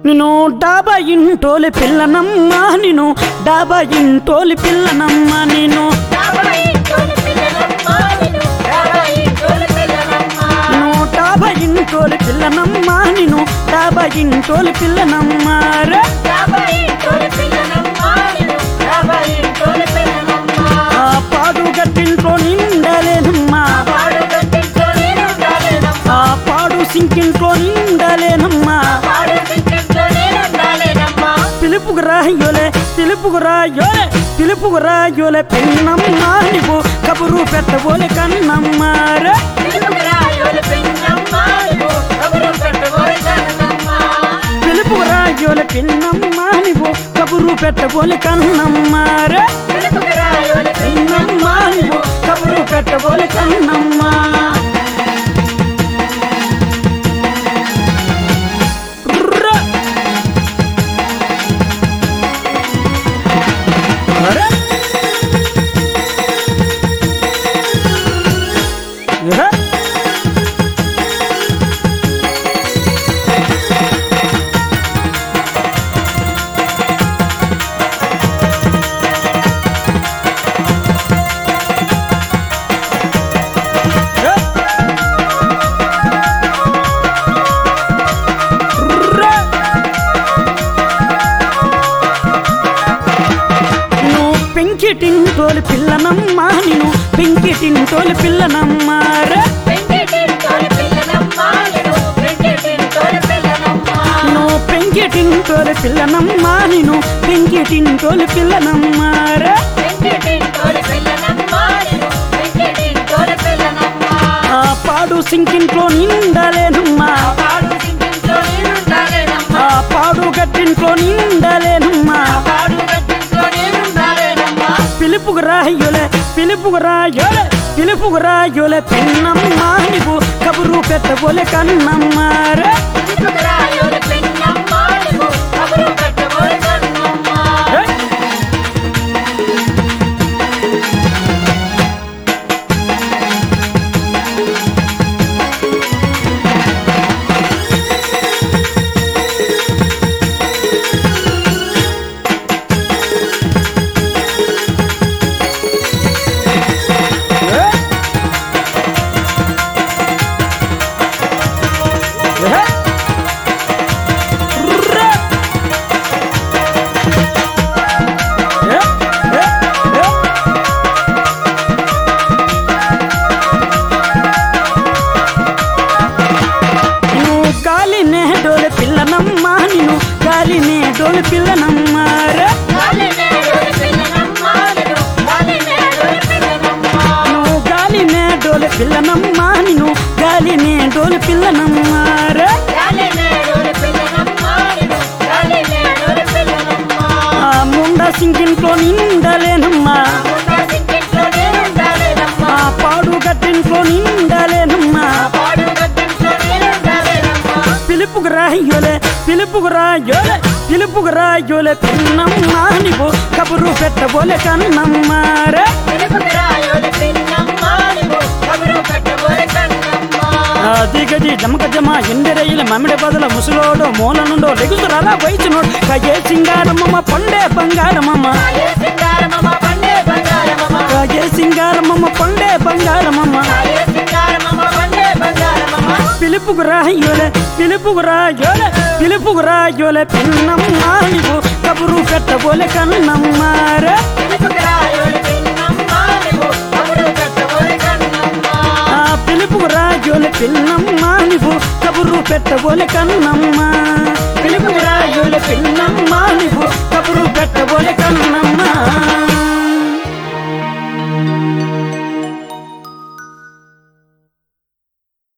నిన్ను డాబా ఇంటోలి పిల్లనమ్మా నిన్ను డాబా ఇంటోలి పిల్లనమ్మా నేను నువ్వు డాబా ఇంటోలి పిల్లనమ్మా నేను డాబా ఇంటోలి పిల్లనమ్మా రే ఆ పాడు గట్టింట్లో నిండలేనమ్మా ఆ పాడు సింకింట్లో నిండలేనమ్మా పిలుపుకు రాయోలే పిలుపుకు రాయోలే పిలుపుకు రాయోలే పెన్నమ్మా నీవు కబురు పెట్టబోలే కన్నమ్మా రే పిలుపుకు రాయోలే పిన్నమ్మా నీవు కబురు పెట్టబోలే కన్నమ్మా రే పిన్నమ్మా నీవు కబురు పెట్టబోలే కన్నమ్మా ర్ర. అరే. ఇహ. ఏ. ర్ర. నువ్వు పెంకిటింటోలి పిల్లనమ్మా నేను పెంకిటింటోలి పిల్లనమ్మా రే నువ్వు పెంకిటింటోలి పిల్లనమ్మా నేను పెంకిటింటోలి పిల్లనమ్మా రే ఆ పాడు సింకింట్లో నిండలేనమ్మా ఆ పాడు గట్టింట్లో నిండలేనమ్మా పిలుపుకు రాయోలే పిలుపుకు రాయోలే పిలుపుకు రాయోలే పెన్నమ్మా నీవు కబురు పెట్టబోలే కన్నమ్మా రే ఏ. ఏ. ఏ. ర్ర. ఏ. ఏ. ఏ. నువ్వు గాలినే డోలు పిల్లనమ్మా నిన్ను గాలినే డోలు పిల్లనమ్మా రే నువ్వు గాలినే డోలు పిల్లనమ్మా నిన్ను గాలినే డోలు పిల్లనమ్మా రే ఆ ముండ సింకింట్లో నిండలేనమ్మా ఆ పాడు గట్టింట్లో నిండలేనమ్మా పిలుపుకు రాయోలే పిలుపుకు రాయోలే పిలుపుకు రాయోలే పిన్నమ్మా నీవు కబురు పెట్టబోలే కన్నమ్మా రే ఆ దిగది జమక జమ ఎండెరయిల మమిడి బదుల ముసలోడు మూల నుండో లెగుతురారా వయసునోడు కయ్యే సింగారమ్మ పండే బంగారమమ్మ కయ్యే సింగారమ్మ పండే బంగారమమ్మ పిలుపుకు రాయోలే పిలుపుకు రాయోలే పిలుపుకు రాయోలే పిన్నమ్మా నీవు కబురు పెట్టబోలే కన్నమ్మా రే ఆ పిలుపుకు రాయోలే పిన్నమ్మా నీవు కబురు పెట్టబోలే కన్నమ్మా పిలుపుకు రాయోలే పిన్నమ్మా నీవు కబురు పెట్టబోలే కన్నమ్మా